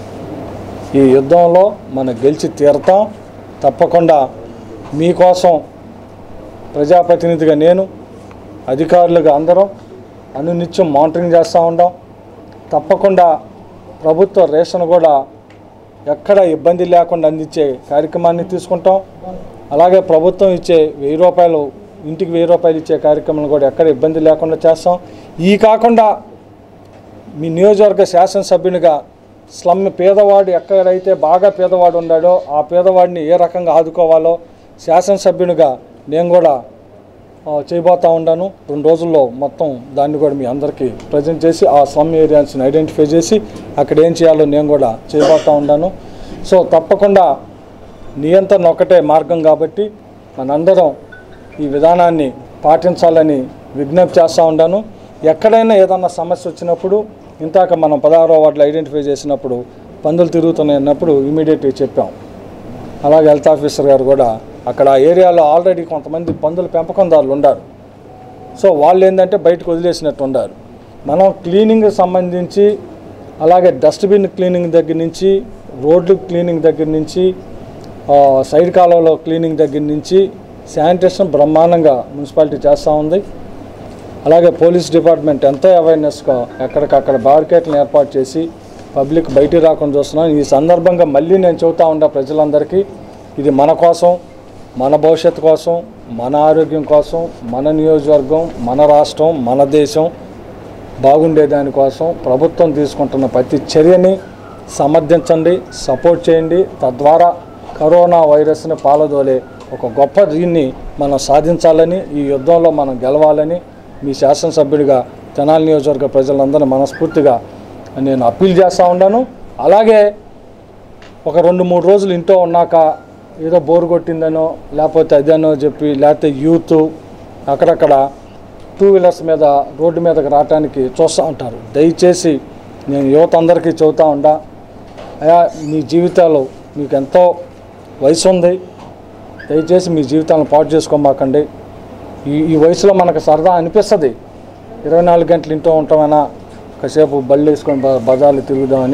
S5: ఈ యుద్ధంలో మనం గెలిచి తీరతాం తప్పకుండా మీకోసం ప్రజాప్రతినిధిగా నేను అధికారులుగా అందరం అనునిత్యం మానిటరింగ్ చేస్తూ ఉంటాం తప్పకుండా ప్రభుత్వ రేషన్ కూడా ఎక్కడ ఇబ్బంది లేకుండా అందించే కార్యక్రమాన్ని తీసుకుంటాం అలాగే ప్రభుత్వం ఇచ్చే వెయ్యి రూపాయలు ఇంటికి వెయ్యి రూపాయలు ఇచ్చే కార్యక్రమాలు కూడా ఎక్కడ ఇబ్బంది లేకుండా చేస్తాం ఈ కాకుండా మీ నియోజకవర్గ శాసనసభ్యునిగా స్లమ్ పేదవాడు ఎక్కడైతే బాగా పేదవాడు ఉన్నాడో ఆ పేదవాడిని ఏ రకంగా ఆదుకోవాలో శాసనసభ్యునిగా నేను కూడా ఆ, చేయబోతా ఉన్నాను రెండు రోజుల్లో మొత్తం దాన్ని కూడా మీ అందరికీ ప్రజెంట్ చేసి ఆ స్లమ్ ఏరియాస్ని ఐడెంటిఫై చేసి అక్కడ ఏం చేయాలో నేను కూడా చేయబోతా ఉన్నాను సో తప్పకుండా నియంత్రణ ఒకటే మార్గం కాబట్టి మనందరం ఈ విధానాన్ని పాటించాలని విజ్ఞప్తి చేస్తూ ఉన్నాను ఎక్కడైనా ఏదన్నా సమస్య వచ్చినప్పుడు ఇంతాక మనం పదహారో వార్డులు ఐడెంటిఫై చేసినప్పుడు పందులు తిరుగుతున్నాయి అన్నప్పుడు ఇమీడియట్గా చెప్పాం అలాగే హెల్త్ ఆఫీసర్ గారు కూడా అక్కడ ఆ ఏరియాలో ఆల్రెడీ కొంతమంది పందుల పెంపకందారులు ఉన్నారు సో వాళ్ళు ఏంటంటే బయటకు వదిలేసినట్టు ఉన్నారు మనం క్లీనింగ్ సంబంధించి అలాగే డస్ట్బిన్ క్లీనింగ్ దగ్గర నుంచి రోడ్లు క్లీనింగ్ దగ్గర నుంచి ఆ, సైడ్ కాలువలో క్లీనింగ్ దగ్గర నుంచి శానిటేషన్ బ్రహ్మాండంగా మున్సిపాలిటీ చేస్తూ ఉంది అలాగే పోలీస్ డిపార్ట్మెంట్ ఎంతో అవేర్నెస్గా ఎక్కడికక్కడ బారికేట్లను ఏర్పాటు చేసి పబ్లిక్ బయటికి రాకుండా చూస్తున్నాం ఈ సందర్భంగా మళ్ళీ నేను చెబుతా ఉండా ప్రజలందరికీ ఇది మన కోసం మన భవిష్యత్తు కోసం మన ఆరోగ్యం కోసం మన నియోజకవర్గం మన రాష్ట్రం మన దేశం బాగుండే దానికోసం ప్రభుత్వం తీసుకుంటున్న ప్రతి చర్యని సమర్థించండి సపోర్ట్ చేయండి తద్వారా కరోనా వైరస్ని పాలదోలే ఒక గొప్ప దీన్ని మనం సాధించాలని ఈ యుద్ధంలో మనం గెలవాలని మీ శాసనసభ్యుడిగా తెనాలి నియోజకవర్గ ప్రజలందరినీ మనస్ఫూర్తిగా నేను అప్పీల్ చేస్తూ ఉన్నాను అలాగే ఒక రెండు మూడు రోజులు ఇంట్లో ఉన్నాక ఏదో బోరు కొట్టిందనో లేకపోతే అదనో చెప్పి లేకపోతే యూత్ అక్కడక్కడ టూ వీలర్స్ మీద రోడ్డు మీదకి రావడానికి చూస్తూ ఉంటారు దయచేసి నేను యువత అందరికీ చెబుతూ ఉంటా అయా మీ జీవితాలు మీకు ఎంతో వయసు ఉంది దయచేసి మీ జీవితాలను పాటు చేసుకోమాకండి ఈ ఈ వయసులో మనకు సరదా అనిపిస్తుంది ఇరవై నాలుగు గంటలు ఇంట్లో ఉంటామైనా కాసేపు బళ్ళు వేసుకొని బ- బజార్లు తిరుగుదామని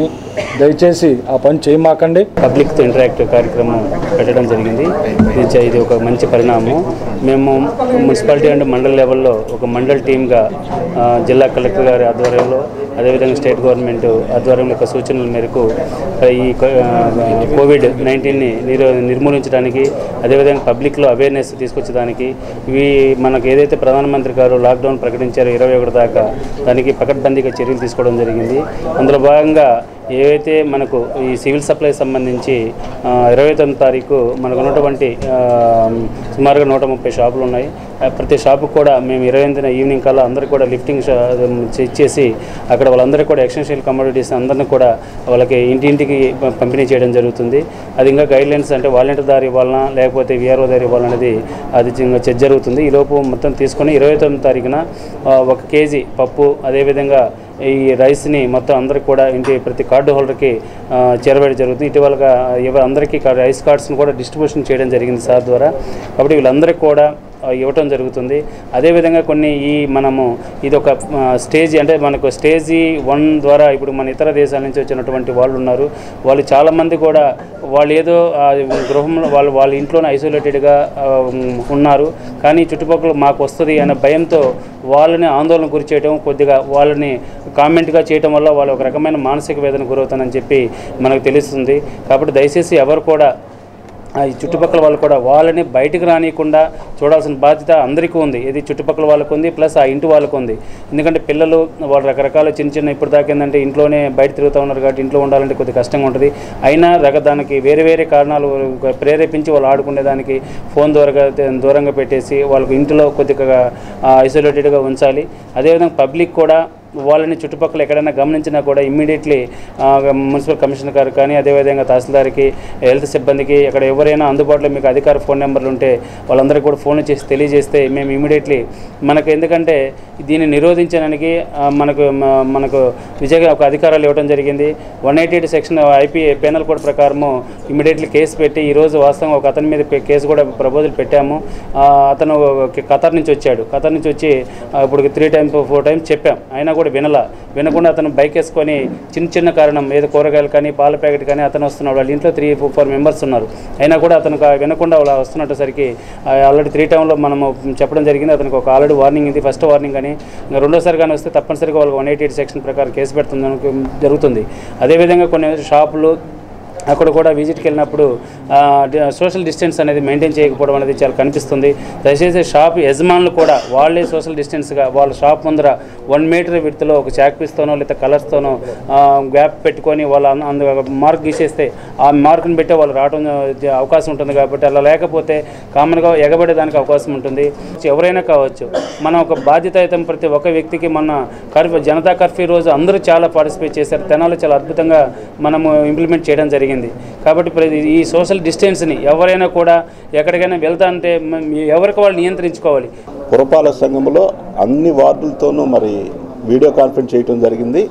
S5: దయచేసి ఆ పని చేయమాకండి
S10: పబ్లిక్తో ఇంటరాక్టివ్ కార్యక్రమం పెట్టడం జరిగింది ఇది చ- ఇది ఒక మంచి పరిణామం మేము మున్సిపాలిటీ అండ్ మండల్ లెవెల్లో ఒక మండల్ టీమ్గా ఆ, జిల్లా కలెక్టర్ గారి ఆధ్వర్యంలో అదేవిధంగా స్టేట్ గవర్నమెంట్ ఆధ్వర్యంలో యొక్క సూచనల మేరకు ఆ, ఈ కో- ఆ, కోవిడ్ నైన్టీన్ని నిరో నిర్మూలించడానికి అదేవిధంగా పబ్లిక్లో అవేర్నెస్ తీసుకొచ్చడానికి ఇవి మనకు ఏదైతే ప్రధానమంత్రి గారు లాక్డౌన్ ప్రకటించారో ఇరవై ఒకటి దాకా దానికి పకడ్బందీగా చర్యలు తీసుకోవడం జరిగింది అందులో భాగంగా ఏవైతే మనకు ఈ సివిల్ సప్లై సంబంధించి ఆ, ఇరవై తొమ్మిది తారీఖు మనకు ఉన్నటువంటి ఆ, సుమారుగా నూట ముప్పై షాపులు ఉన్నాయి ఆ, ప్రతి షాపుకు కూడా మేము ఇరవై ఎనిమిదిన ఈవినింగ్ కల్లా అందరికీ కూడా లిఫ్టింగ్ షా- ఇచ్చేసి అక్కడ వాళ్ళందరికీ కూడా ఎక్స్టెన్షియల్ కమోడిటీస్ అందరినీ కూడా వాళ్ళకి ఇంటింటికి ప- పంపిణీ చేయడం జరుగుతుంది అది ఇంకా గైడ్ లైన్స్ అంటే వాలంటీర్ దారి ఇవ్వాలన్నా లేకపోతే విఆర్ఓ దారి ఇవ్వాలనేది అది ఇంకా చర్చ జరుగుతుంది ఈ లోపు మొత్తం తీసుకొని ఇరవై తొమ్మిది తారీఖున ఆ, ఒక కేజీ పప్పు అదేవిధంగా ఈ రైస్ని మొత్తం అందరికి కూడా ఇంటి ప్రతి కార్డు హోల్డర్కి ఆ, చేరవేయడం జరుగుతుంది ఇటీవలగా ఇవ- అందరికీ కా- రైస్ కార్డ్స్ని కూడా డిస్ట్రిబ్యూషన్ చేయడం జరిగింది సార్ ద్వారా కాబట్టి వీళ్ళందరికీ కూడా ఆ, ఇవ్వటం జరుగుతుంది అదేవిధంగా కొన్ని ఈ మనము ఇది ఒక ఆ, స్టేజ్ అంటే మనకు స్టేజీ వన్ ద్వారా ఇప్పుడు మన ఇతర దేశాల నుంచి వచ్చినటువంటి వాళ్ళు ఉన్నారు వాళ్ళు చాలామంది కూడా వాళ్ళు ఏదో ఆ, గృహంలో వాళ్ళు వాళ్ళ ఇంట్లోనే ఐసోలేటెడ్గా ఉన్నారు కానీ చుట్టుపక్కల మాకు వస్తుంది అనే భయంతో వాళ్ళని ఆందోళన గురి చేయడం కొద్దిగా వాళ్ళని కామెంట్గా చేయడం వల్ల వాళ్ళు ఒక రకమైన మానసిక వేదన గురవుతానని చెప్పి మనకు తెలుస్తుంది కాబట్టి దయచేసి ఎవరు కూడా ఆ, ఈ చుట్టుపక్కల వాళ్ళు కూడా వాళ్ళని బయటికి రానియకుండా చూడాల్సిన బాధ్యత అందరికీ ఉంది ఇది చుట్టుపక్కల వాళ్ళకు ఉంది ప్లస్ ఆ ఇంటి వాళ్ళకు ఉంది ఎందుకంటే పిల్లలు వాళ్ళు రకరకాల చిన్న చిన్న ఇప్పుడు దాకా ఏంటంటే ఇంట్లోనే బయట తిరుగుతూ ఉన్నారు కాబట్టి ఇంట్లో ఉండాలంటే కొద్దిగా కష్టంగా ఉంటుంది అయినా రక దానికి వేరే వేరే కారణాలు ప్రేరేపించి వాళ్ళు ఆడుకునే దానికి ఫోన్ దూరంగా దూరంగా పెట్టేసి వాళ్ళకు ఇంట్లో కొద్దిగా ఐసోలేటెడ్గా ఉంచాలి అదేవిధంగా పబ్లిక్ కూడా వాళ్ళని చుట్టుపక్కల ఎక్కడైనా గమనించినా కూడా ఇమ్మీడియట్లీ మున్సిపల్ కమిషనర్ గారు కానీ అదేవిధంగా తహసీల్దార్కి హెల్త్ సిబ్బందికి ఎక్కడ ఎవరైనా అందుబాటులో మీకు అధికార ఫోన్ నెంబర్లు ఉంటే వాళ్ళందరికీ కూడా ఫోన్ చేసి తెలియజేస్తే మేము ఇమీడియట్లీ మనకు ఎందుకంటే దీన్ని నిరోధించడానికి ఆ, మనకు మ- మనకు విజయగా ఒక అధికారాలు ఇవ్వడం జరిగింది one eighty eight section IP penal code ప్రకారము ఇమీడియట్లీ కేసు పెట్టి ఈరోజు వాస్తవంగా ఒక అతని మీద పే- కేసు కూడా ప్రపోజల్ పెట్టాము ఆ, అతను ఒక ఖతర్ నుంచి వచ్చాడు ఖతర్ నుంచి వచ్చి ఆ, ఇప్పుడు త్రీ టైమ్స్ ఫోర్ టైమ్స్ చెప్పాం అయినా కూడా వినల వినకుండా అతను బైక్ వేసుకొని చిన్న చిన్న కారణం ఏదో కూరగాయలు కానీ పాల ప్యాకెట్ కానీ అతను వస్తున్నాడు వాళ్ళ ఇంట్లో త్రీ ఫోర్ మెంబర్స్ ఉన్నారు అయినా కూడా అతను కా- వినకుండా వాళ్ళు వస్తున్నట్టసరికి ఆల్రెడీ త్రీ టైంలో మనము చెప్పడం జరిగింది అతనికి ఒక ఆల్రెడీ వార్నింగ్ ఇది ఫస్ట్ వార్నింగ్ అని ఇంకా రెండోసారి కానీ వస్తే తప్పనిసరిగా వాళ్ళకి వన్ ఎయిటీ ఎయిట్ సెక్షన్ ప్రకారం కేసు పెడుతుంది జరుగుతుంది అదేవిధంగా కొన్ని షాపులు అక్కడ కూడా విజిట్కి వెళ్ళినప్పుడు సోషల్ డిస్టెన్స్ అనేది మెయింటైన్ చేయకపోవడం అనేది చాలా కనిపిస్తుంది దయచేసి షాప్ యజమానులు కూడా వాళ్ళే సోషల్ డిస్టెన్స్గా వాళ్ళ షాప్ ముందర వన్ మీటర్ విడుతులో ఒక చాక్ పీస్తోనో లేదా కలర్స్తోనో గ్యాప్ పెట్టుకొని వాళ్ళ అన్- అందు మార్క్ గీసేస్తే ఆ మార్క్ని బట్టే వాళ్ళు రావడం జ- అవకాశం ఉంటుంది కాబట్టి అలా లేకపోతే కామన్గా ఎగబడేదానికి అవకాశం ఉంటుంది ఎవరైనా కావచ్చు మనం ఒక బాధ్యతాయుతం ప్రతి ఒక్క వ్యక్తికి మన కర్ఫ్యూ జనతా కర్ఫ్యూ రోజు అందరూ చాలా పార్టిసిపేట్ చేశారు తెనాలి చాలా అద్భుతంగా మనము ఇంప్లిమెంట్ చేయడం జరిగింది కాబట్టి ప్రతి- ఈ సోషల్ డిస్టెన్స్ని ఎవరైనా కూడా ఎక్కడికైనా వెళ్తా అంటే మ- ఎవరికి వాళ్ళు నియంత్రించుకోవాలి
S2: పురపాలక సంఘంలో అన్ని వార్డులతోనూ మరి వీడియో కాన్ఫరెన్స్ చేయటం జరిగింది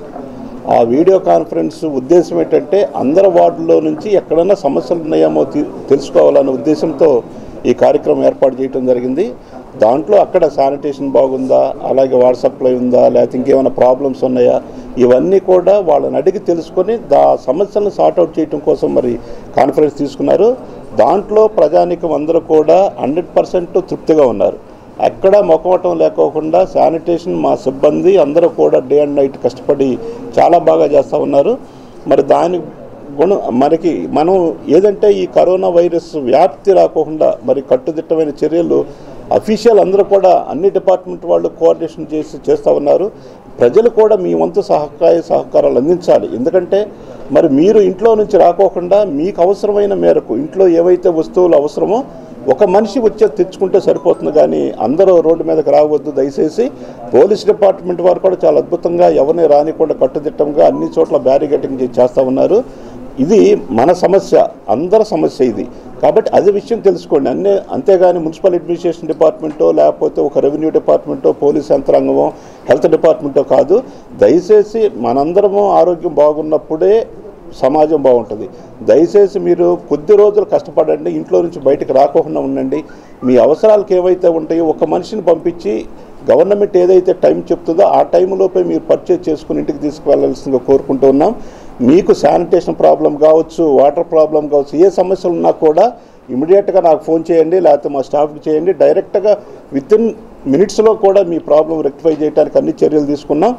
S2: ఆ వీడియో కాన్ఫరెన్స్ ఉద్దేశం ఏంటంటే అందరి వార్డుల్లో నుంచి ఎక్కడైనా సమస్యలు ఉన్నాయేమో తీ- తెలుసుకోవాలనే ఉద్దేశంతో ఈ కార్యక్రమం ఏర్పాటు చేయటం జరిగింది దాంట్లో అక్కడ శానిటేషన్ బాగుందా అలాగే వాటర్ సప్లై ఉందా లేకపోతే ఇంకేమైనా ప్రాబ్లమ్స్ ఉన్నాయా ఇవన్నీ కూడా వాళ్ళని అడిగి తెలుసుకొని దా సమస్యలను సార్ట్అవుట్ చేయడం కోసం మరి కాన్ఫరెన్స్ తీసుకున్నారు దాంట్లో ప్రజానికం అందరూ కూడా హండ్రెడ్ పర్సెంట్ తృప్తిగా ఉన్నారు ఎక్కడ మొక్కవటం లేకోకుండా శానిటేషన్ మా సిబ్బంది అందరూ కూడా డే అండ్ నైట్ కష్టపడి చాలా బాగా చేస్తూ ఉన్నారు మరి దాని గుణ మనకి మనం ఏదంటే ఈ కరోనా వైరస్ వ్యాప్తి రాకోకుండా మరి కట్టుదిట్టమైన చర్యలు అఫీషియల్ అందరూ కూడా అన్ని డిపార్ట్మెంట్ వాళ్ళు కోఆర్డినేషన్ చేసి చేస్తూ ఉన్నారు ప్రజలు కూడా మీ వంతు సహకార సహకారాలు అందించాలి ఎందుకంటే మరి మీరు ఇంట్లో నుంచి రాకోకుండా మీకు అవసరమైన మేరకు ఇంట్లో ఏవైతే వస్తువులు అవసరమో ఒక మనిషి వచ్చే తెచ్చుకుంటే సరిపోతుంది కానీ అందరూ రోడ్డు మీదకి రావద్దు దయచేసి పోలీస్ డిపార్ట్మెంట్ వారు కూడా చాలా అద్భుతంగా ఎవరిని రానికుండా కట్టుదిట్టంగా అన్ని చోట్ల బ్యారిగేటింగ్ చేస్తూ ఉన్నారు ఇది మన సమస్య అందరి సమస్య ఇది కాబట్టి అదే విషయం తెలుసుకోండి అన్నీ అంతేగాని మున్సిపల్ అడ్మినిస్ట్రేషన్ డిపార్ట్మెంటో లేకపోతే ఒక రెవెన్యూ డిపార్ట్మెంటో పోలీస్ యంత్రాంగమో హెల్త్ డిపార్ట్మెంటో కాదు దయచేసి మనందరము ఆరోగ్యం బాగున్నప్పుడే సమాజం బాగుంటుంది దయచేసి మీరు కొద్ది రోజులు కష్టపడండి ఇంట్లో నుంచి బయటకు రాకుండా ఉండండి మీ అవసరాలకు ఏవైతే ఉంటాయో ఒక మనిషిని పంపించి గవర్నమెంట్ ఏదైతే టైం చెప్తుందో ఆ టైంలోపే మీరు పర్చేజ్ చేసుకుని ఇంటికి తీసుకువెళ్ళాల్సిందిగా కోరుకుంటూ ఉన్నాం మీకు శానిటేషన్ ప్రాబ్లం కావచ్చు వాటర్ ప్రాబ్లం కావచ్చు ఏ సమస్యలు ఉన్నా కూడా ఇమీడియట్గా నాకు ఫోన్ చేయండి లేకపోతే మా స్టాఫ్కి చేయండి డైరెక్ట్గా విత్ ఇన్ మినిట్స్లో కూడా మీ ప్రాబ్లం రెక్టిఫై చేయడానికి అన్ని చర్యలు తీసుకున్నాం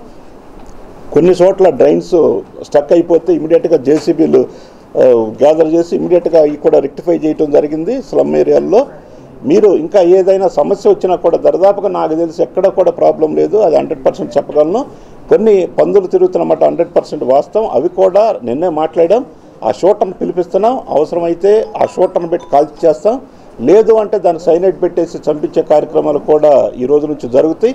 S2: కొన్ని చోట్ల డ్రైన్స్ స్టక్ అయిపోతే ఇమీడియట్గా జేసీబీలు గ్యాదర్ చేసి ఇమీడియట్గా అవి కూడా రెక్టిఫై చేయడం జరిగింది స్లమ్ ఏరియాల్లో మీరు ఇంకా ఏదైనా సమస్య వచ్చినా కూడా దరిదాపుగా నాకు తెలిసి ఎక్కడ కూడా ప్రాబ్లం లేదు అది హండ్రెడ్ పర్సెంట్ చెప్పగలను కొన్ని పందులు తిరుగుతున్నమాట హండ్రెడ్ పర్సెంట్ వాస్తవం అవి కూడా నిన్నే మాట్లాడాం ఆ షూటర్ని పిలిపిస్తున్నాం అవసరమైతే ఆ షూటర్ని పెట్టి కాల్చి చేస్తాం లేదు అంటే దాన్ని సైనైట్ పెట్టేసి చంపించే కార్యక్రమాలు కూడా ఈ రోజు నుంచి జరుగుతాయి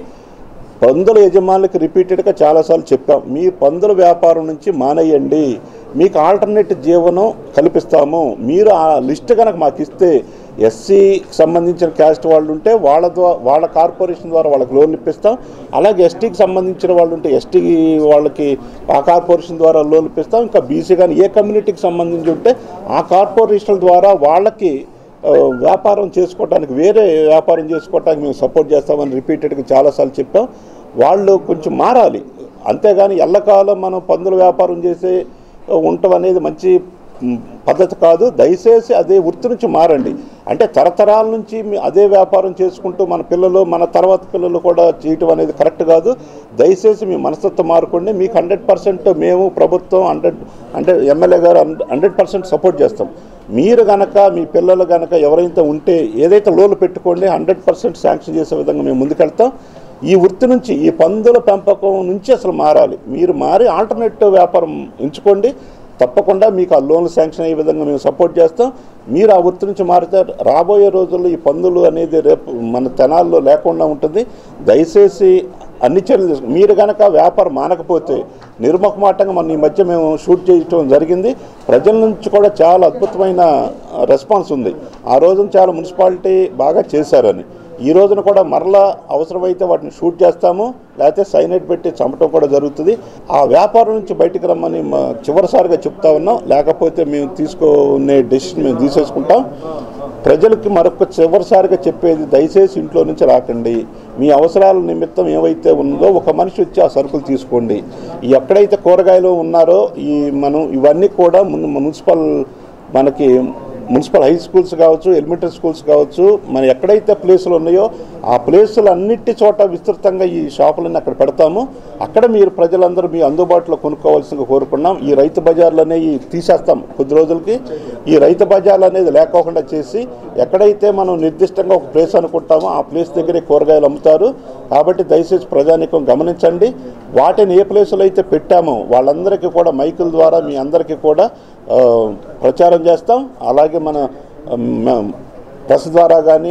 S2: పందుల యజమానులకు రిపీటెడ్గా చాలాసార్లు చెప్పాం మీ పందుల వ్యాపారం నుంచి మానేయండి మీకు ఆల్టర్నేట్ జీవనం కల్పిస్తాము మీరు ఆ లిస్ట్ కనుక మాకు ఇస్తే ఎస్సీకి సంబంధించిన క్యాస్ట్ వాళ్ళు ఉంటే వాళ్ళ ద్వారా వాళ్ళ కార్పొరేషన్ ద్వారా వాళ్ళకి లోన్ ఇప్పిస్తాం అలాగే ఎస్టీకి సంబంధించిన వాళ్ళు ఉంటే ఎస్టీ వాళ్ళకి ఆ కార్పొరేషన్ ద్వారా లోన్ ఇప్పిస్తాం ఇంకా బీసీ కానీ ఏ కమ్యూనిటీకి సంబంధించి ఉంటే ఆ కార్పొరేషన్ ద్వారా వాళ్ళకి ఆ, వ్యాపారం చేసుకోవడానికి వేరే వ్యాపారం చేసుకోవడానికి మేము సపోర్ట్ చేస్తామని రిపీటెడ్గా చాలాసార్లు చెప్పాం వాళ్ళు కొంచెం మారాలి అంతేగాని ఎల్లకాలం మనం పందుల వ్యాపారం చేసే ఉండటం అనేది మంచి మ్, పద్ధతి కాదు దయచేసి అదే వృత్తి నుంచి మారండి అంటే తరతరాల నుంచి మీ అదే వ్యాపారం చేసుకుంటూ మన పిల్లలు మన తర్వాత పిల్లలు కూడా చేయటం అనేది కరెక్ట్ కాదు దయచేసి మీ మనస్తత్వం మారుకోండి మీకు హండ్రెడ్ పర్సెంట్ మేము ప్రభుత్వం హండ్రెడ్ అంటే ఎమ్మెల్యే గారు హండ్రెడ్ పర్సెంట్ సపోర్ట్ చేస్తాం మీరు గనక మీ పిల్లలు గనక ఎవరైతే ఉంటే ఏదైతే లోన్లు పెట్టుకోండి హండ్రెడ్ పర్సెంట్ శాంక్షన్ చేసే విధంగా మేము ముందుకెళ్తాం ఈ వృత్తి నుంచి ఈ పందుల పెంపకం నుంచి అసలు మారాలి మీరు మారి ఆల్టర్నేటివ్ వ్యాపారం ఎంచుకోండి తప్పకుండా మీకు ఆ లోన్లు శాంక్షన్ అయ్యే విధంగా మేము సపోర్ట్ చేస్తాం మీరు ఆ వృత్తి నుంచి మారితే రాబోయే రోజుల్లో ఈ పందులు అనేది రేపు మన తెనాల్లో లేకుండా ఉంటుంది దయచేసి అన్ని చర్యలు తీసుకు మీరు కనుక వ్యాపారం మానకపోతే నిర్ముఖమాటంగా మన ఈ మధ్య మేము షూట్ చేయటం జరిగింది ప్రజల నుంచి కూడా చాలా అద్భుతమైన రెస్పాన్స్ ఉంది ఆ రోజున చాలా మున్సిపాలిటీ బాగా చేశారని ఈ రోజున కూడా మరలా అవసరమైతే వాటిని షూట్ చేస్తాము లేకపోతే సైనైట్ పెట్టి చంపటం కూడా జరుగుతుంది ఆ వ్యాపారం నుంచి బయటికి రమ్మని మా చివరిసారిగా చెప్తా ఉన్నాం లేకపోతే మేము తీసుకునే డెసిషన్ మేము తీసేసుకుంటాం ప్రజలకి మరొక చివరిసారిగా చెప్పేది దయచేసి ఇంట్లో నుంచి రాకండి మీ అవసరాల నిమిత్తం ఏవైతే ఉందో ఒక మనిషి వచ్చి ఆ సరుకులు తీసుకోండి ఈ ఎక్కడైతే కూరగాయలు ఉన్నారో ఈ మనం ఇవన్నీ కూడా మున్- మున్సిపల్ మనకి మున్సిపల్ హై స్కూల్స్ కావచ్చు ఎలిమెంటరీ స్కూల్స్ కావచ్చు మన ఎక్కడైతే ప్లేసులు ఉన్నాయో ఆ ప్లేసులు అన్నిటి చోట విస్తృతంగా ఈ షాపులన్నీ అక్కడ పెడతాము అక్కడ మీరు ప్రజలందరూ మీ అందుబాటులో కొనుక్కోవాల్సిందిగా కోరుకున్నాం ఈ రైతు బజార్లు అనేవి తీసేస్తాం కొద్ది రోజులకి ఈ రైతు బజార్లు అనేది లేకోకుండా చేసి ఎక్కడైతే మనం నిర్దిష్టంగా ఒక ప్లేస్ అనుకుంటామో ఆ ప్లేస్ దగ్గరే కూరగాయలు అమ్ముతారు కాబట్టి దయచేసి ప్రజానికం గమనించండి వాటిని ఏ ప్లేసులో అయితే పెట్టామో వాళ్ళందరికీ కూడా మైకుల ద్వారా మీ అందరికీ కూడా ఆ, ప్రచారం చేస్తాం అలాగే మన ఆ, మ- ప్రెస్ ద్వారా కానీ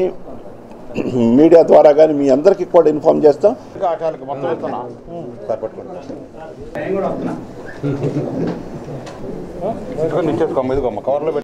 S2: మీడియా ద్వారా కానీ మీ అందరికీ కూడా ఇన్ఫామ్ చేస్తాం
S1: ఆటాలకి మొత్తం ఇస్తున్నా సార్ పట్టుకోండి ఇదిగో నిచ్చేసుకోమ్మ ఇదిగోమ్మ కవర్లో పెట్టి